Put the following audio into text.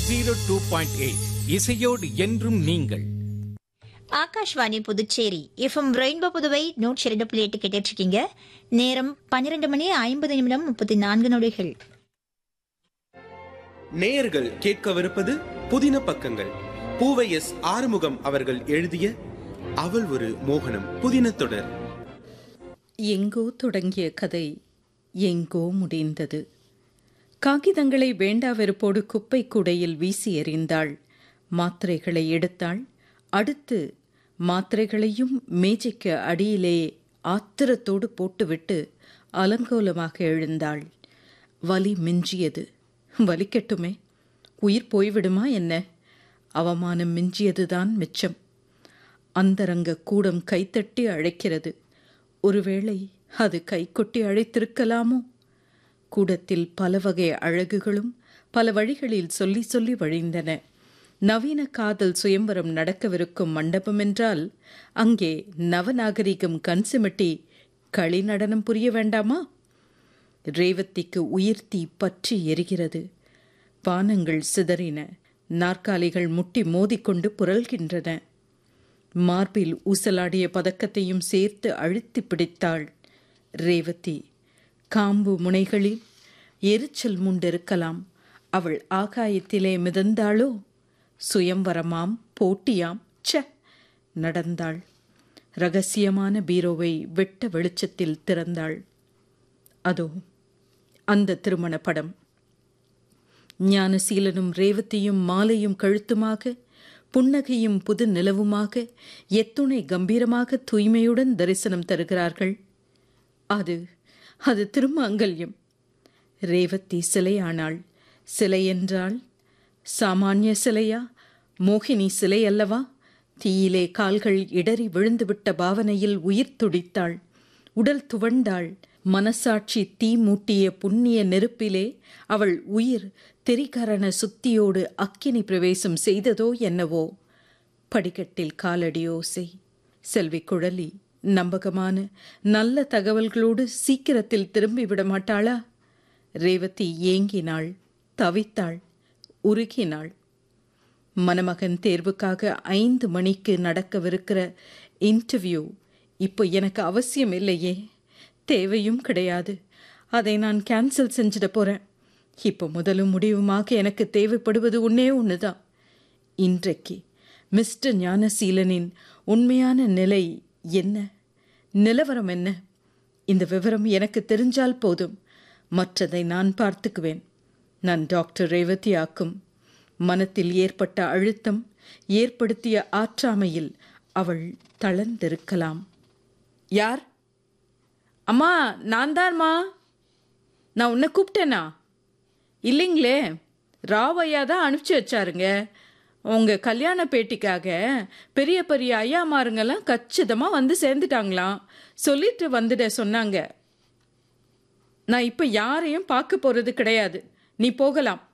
zero two point eight இசையோடு என்றும் நீங்கள் ஆகாஷ்வாணி புதுச்சேரி எஃப்எம் ரெயின்போ புதுவை நூற்றி இரண்டு புள்ளி எட்டு கேட்டுட்டு இருக்கீங்க நேரம் பன்னிரண்டு மணி ஐம்பது நிமிடம் முப்பத்தி நான்கு நொடிகள் நேயர்கள் கேட்கவிருப்பது புதின பக்கங்கள் பூவை எஸ் ஆறுமுகம் அவர்கள் எழுதிய அவள் ஒரு மோகனம் புதின தொடர் எங்கோ தொடங்கிய கதை எங்கோ முடிந்தது காகிதங்களை வேண்டா வெறுப்போடு குப்பை கூடையில் வீசி எறிந்தாள் மாத்திரைகளை எடுத்தாள் அடுத்து மாத்திரைகளையும் மேஜைக்கு அடியிலே ஆத்திரத்தோடு போட்டுவிட்டு அலங்கோலமாக எழுந்தாள் வலி மிஞ்சியது வலிக்கட்டுமே உயிர் போய்விடுமா என்ன அவமானம் மிஞ்சியதுதான் மிச்சம் அந்தரங்க கூடம் கைத்தட்டி அழைக்கிறது ஒருவேளை அது கைகொட்டி அழைத்திருக்கலாமோ கூடத்தில் பல வகை அழகுகளும் பல வழிகளில் சொல்லி சொல்லி வழிந்தன நவீன காதல் சுயம்பரம் நடக்கவிருக்கும் மண்டபம் என்றால் அங்கே நவநாகரிகம் கண் சிமிட்டி களி நடனம் புரிய வேண்டாமா ரேவதிக்கு உயிர்த்தி பற்றி எரிகிறது பானங்கள் சிதறின நாற்காலிகள் முட்டி மோதிக்கொண்டு புரள்கின்றன மார்பில் ஊசலாடிய பதக்கத்தையும் சேர்த்து அழுத்தி பிடித்தாள் ரேவதி காம்பு முனைகளில் எரிச்சல் முண்டிருக்கலாம் அவள் ஆகாயத்திலே மிதந்தாளோ சுயம்வரமாம் போட்டியாம் ச்ச நடந்தாள் ரகசியமான பீரோவை வெட்ட வெளிச்சத்தில் திறந்தாள் அதோ அந்த திருமண படம் ஞானசீலனும் ரேவதியும் மாலையும் கழுத்துமாக புன்னகையும் புது நிலவுமாக எத்துணை கம்பீரமாக தூய்மையுடன் தரிசனம் தருகிறார்கள் அது அது திருமாங்கல்யம் ரேவதி சிலையானாள் சிலை என்றால் சாமானிய சிலையா மோகினி சிலை அல்லவா தீயிலே கால்கள் இடறி விழுந்துவிட்ட பாவனையில் உயிர் துடித்தாள் உடல் துவண்டாள் மனசாட்சி தீ மூட்டிய புண்ணிய நெருப்பிலே அவள் உயிர் திரிகரண சுத்தியோடு அக்கினி பிரவேசம் செய்ததோ என்னவோ படிக்கட்டில் காலடி ஓசை செல்வி குழலி நம்பகமான நல்ல தகவல்களோடு சீக்கிரத்தில் திரும்பி விட மாட்டாளா ரேவதி ஏங்கினாள் தவித்தாள் உருகினாள் மணமகன் தேர்வுக்காக ஐந்து மணிக்கு நடக்கவிருக்கிற இன்டர்வியூ இப்போ எனக்கு அவசியம் இல்லையே தேவையும் கிடையாது அதை நான் கேன்சல் செஞ்சிட போகிறேன் இப்போ முதலும் முடிவுமாக எனக்கு தேவைப்படுவது ஒன்றே ஒன்று தான் இன்றைக்கு மிஸ்டர் ஞானசீலனின் உண்மையான நிலை என்ன நிலவரம் என்ன இந்த விவரம் எனக்கு தெரிஞ்சால் போதும் மற்றதை நான் பார்த்துக்குவேன் நான் டாக்டர் ரேவதி ஆக்கும் மனத்தில் ஏற்பட்ட அழுத்தம் ஏற்படுத்திய ஆற்றாமையில் அவள் தளர்ந்திருக்கலாம் யார் அம்மா நான் தான்மா நான் உன்னை கூப்பிட்டேனா இல்லைங்களே ராவையா தான் அனுப்பிச்சி வச்சாருங்க உங்கள் கல்யாண பேட்டிக்காக பெரிய பெரிய ஐயாமாருங்கெல்லாம் கச்சிதமாக வந்து சேர்ந்துட்டாங்களாம் சொல்லிட்டு வந்துட சொன்னாங்க நான் இப்போ யாரையும் பார்க்க போகிறது கிடையாது நீ போகலாம்